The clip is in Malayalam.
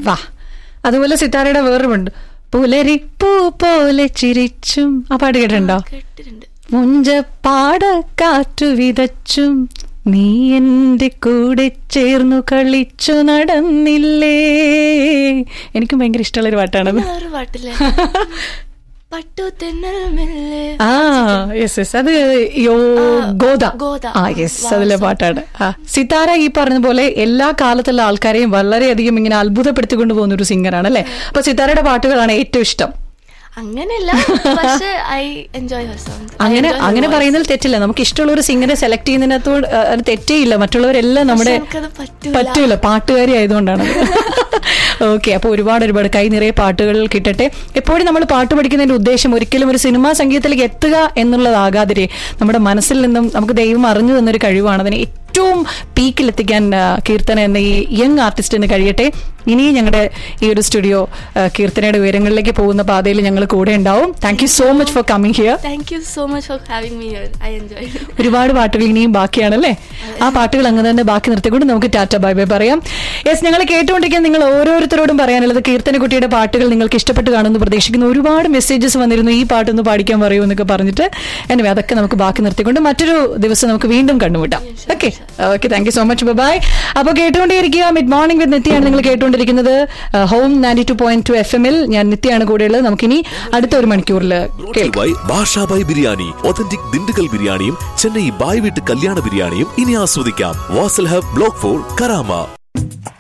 വാ അതുപോലെ സിത്താരയുടെ വേറൊരുമുണ്ട് പുലരിപ്പൂ പോലെ ചിരിച്ചും ആ പാട്ട് കേട്ടിട്ടുണ്ടോ കേട്ടിട്ടുണ്ട് മുഞ്ചപ്പാട കാറ്റു വിതച്ചും നീ എന്റെ കൂടെ ചേർന്നു കളിച്ചു നടന്നില്ലേ എനിക്കും ഭയങ്കര ഇഷ്ടമുള്ള ഒരു പാട്ടാണത് വേറെ പാട്ടില്ലേ പട്ടു തെന്നൽ മെല്ലെ ആ യെസ് യെസ് അത് യോ ഗോദ ഗോദ. ആ യെസ് അതിലെ പാട്ടാണ് ആ സിതാര ഈ പറഞ്ഞ പോലെ എല്ലാ കാലത്തുള്ള ആൾക്കാരെയും വളരെയധികം ഇങ്ങനെ അത്ഭുതപ്പെടുത്തിക്കൊണ്ട് പോകുന്ന ഒരു സിംഗറാണ് അല്ലെ അപ്പൊ സിതാരയുടെ പാട്ടുകളാണ് ഏറ്റവും ഇഷ്ടം അങ്ങനെയല്ല പക്ഷെ ഐ എൻജോയ് ഹർ സോങ് അങ്ങനെ അങ്ങനെ പറയുന്നതിൽ തെറ്റില്ല നമുക്ക് ഇഷ്ടമുള്ള ഒരു സിംഗറെ സെലക്ട് ചെയ്യുന്നതിനകത്തോട് അഹ് അത് തെറ്റേയില്ല മറ്റുള്ളവരെല്ലാം നമ്മുടെ എനിക്കത് പറ്റൂല. പറ്റൂല പാട്ടുകാരി ആയതുകൊണ്ടാണ് ഓക്കെ അപ്പൊ ഒരുപാട് ഒരുപാട് കൈ നിറയെ പാട്ടുകൾ കിട്ടട്ടെ എപ്പോഴും നമ്മൾ പാട്ട് പഠിക്കുന്നതിന്റെ ഉദ്ദേശം ഒരിക്കലും ഒരു സിനിമാ സംഗീതത്തിലേക്ക് എത്തുക എന്നുള്ളതാകാതിരെ നമ്മുടെ മനസ്സിൽ നിന്നും നമുക്ക് ദൈവം അറിഞ്ഞു തന്നൊരു കഴിവാണ് അതിനെ ഏറ്റവും പീക്കിലെത്തിക്കാൻ ആ, കീർത്തന എന്ന ഈ യങ് ആർട്ടിസ്റ്റിന് കഴിയട്ടെ ഇനിയും ഞങ്ങളുടെ ഈ ഒരു സ്റ്റുഡിയോ ആ, കീർത്തനയുടെ ഉയരങ്ങളിലേക്ക് പോകുന്ന പാതയിൽ ഞങ്ങൾ കൂടെ ഉണ്ടാവും thank you so much for coming here thank you so much for having me here I enjoy ഒരുപാട് പാട്ടുകൾ ഇനിയും ബാക്കിയാണല്ലേ ആ പാട്ടുകൾ അങ്ങ് തന്നെ ബാക്കി നിർത്തിക്കൊണ്ട് നമുക്ക് ടാറ്റ ബൈ ബൈ പറയാം യെസ് ഞങ്ങൾ കേട്ടുകൊണ്ടിരിക്കാൻ നിങ്ങൾ ഓരോരുത്തരോടും പറയാനുള്ളത് കീർത്തനക്കുട്ടിയുടെ പാട്ടുകൾ നിങ്ങൾക്ക് ഇഷ്ടപ്പെട്ട് കാണുമെന്ന് പ്രതീക്ഷിക്കുന്നു ഒരുപാട് മെസ്സേജസ് വന്നിരുന്നു ഈ പാട്ടൊന്ന് പാടിക്കാൻ പറയൂ എന്നൊക്കെ പറഞ്ഞിട്ട് എനിവേ അതൊക്കെ നമുക്ക് ബാക്കി നിർത്തിക്കൊണ്ട് മറ്റൊരു ദിവസം നമുക്ക് വീണ്ടും കണ്ടുമുട്ടാം okay okay thank you so much bye അപ്പോൾ കേട്ടുകൊണ്ടേയിരിക്കുക മിഡ് മോർണിംഗ് വിത്ത് നിത്യയാണ് നിങ്ങൾ കേട്ടുകൊണ്ടിരിക്കുന്നത് home ninety two point two F എമ്മിൽ ഞാൻ നിത്യയാണ് കൂടെയുള്ളത് നമുക്കിനി അടുത്ത ഒരു മണിക്കൂറിൽ കേൾക്കാം bye Basha bye biryani authentic Dindigul ബിരിയാണിയും ചെന്നൈ ബായ് വീട്ട് കല്യാണ ബിരിയാണിയും ഇനി ആസ്വദിക്കാം Vasal hub block four Karama